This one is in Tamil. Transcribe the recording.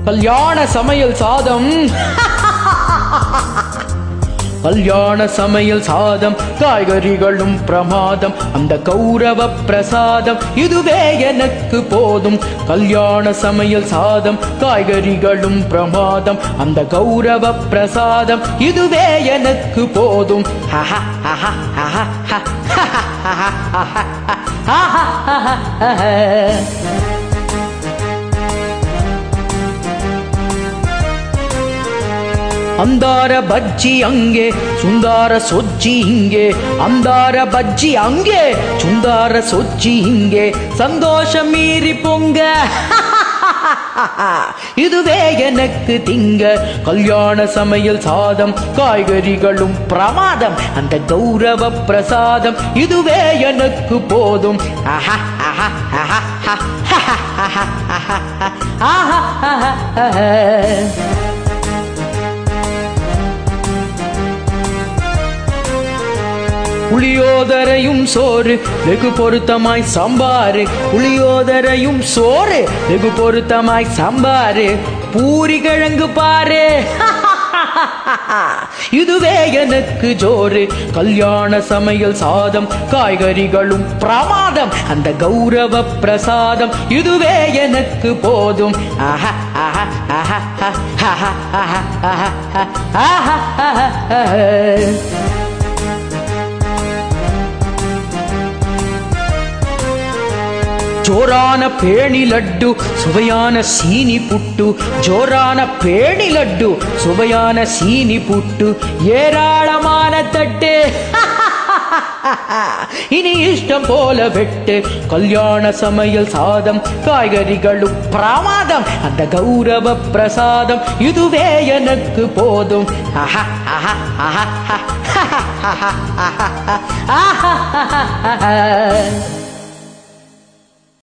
கல்யாண சமையல் சாதம் கல்யாண சமையல் சாதம் காய்கறிகளும் பிரமாதம் அந்த கௌரவ பிரசாதம் இதுவே எனக்கு போதும் கல்யாண சமையல் சாதம் காய்கறிகளும் பிரமாதம் அந்த கௌரவ பிரசாதம் இதுவே எனக்கு போதும் ஹஹ, ஹஹ, ஹஹ, ஹஹ, ஹஹ, ஹஹ, ஹஹ, ஹஹ. ಅಂದಾರ ಬಜ್ಜಿ ಹಂಗೆ ಸುಂದಾರ ಸೊಜ್ಜಿ ಹಿಂಗೆ ಅಂದಾರ ಬಜ್ಜಿ ಹಂಗೆ ಸುಂದಾರ ಸೊಜ್ಜಿ ಹಿಂಗೆ ಸಂತೋಷ ಮೀರಿ பொங்க இதுவே எனக்கு திங்க கல்யாண சமையல் சாதம் காய்கறிகளும் பிரமாதம் அந்த கௌரவ பிரசாதம் இதுவே எனக்கு போதும் ஆஹா, ஆஹா, ஆஹா, ஆஹா, ஆஹா, ஆஹா, ஆஹா, ஆஹா. புளியோதரையும் சோறு வெகு பொருத்தமாய் சாம்பாரு புளியோதரையும் சோறு வெகு பொருத்தமாய் சாம்பாரு பூரி கிழங்கு பாரு இதுவே எனக்கு ஜோறு கல்யாண சமையல் சாதம் காய்கறிகளும் பிரமாதம் அந்த கௌரவ பிரசாதம் இதுவே எனக்கு போதும் ஆஹா, ஆஹா, ஆஹா, ஆஹா, ஆஹா, ஆஹா, ஆஹா, ஆஹா, ஆஹா. ஜோரான பேணி லட்டு சுவையான சீனி புட்டு ஜோரான பேணி லட்டு சுவையான சீனி புட்டு ஏராளமான தட்டு இனி இஷ்டம் போல வெட்டு கல்யாண சமையல் சாதம் காய்கறிகளும் பிரமாதம் அந்த கௌரவ பிரசாதம் இதுவே எனக்கு போதும் ஆஹா, ஆஹா, ஆஹா, ஆஹா, ஆஹா, ஆஹா, ஆஹா, ஆஹா, ஆஹா.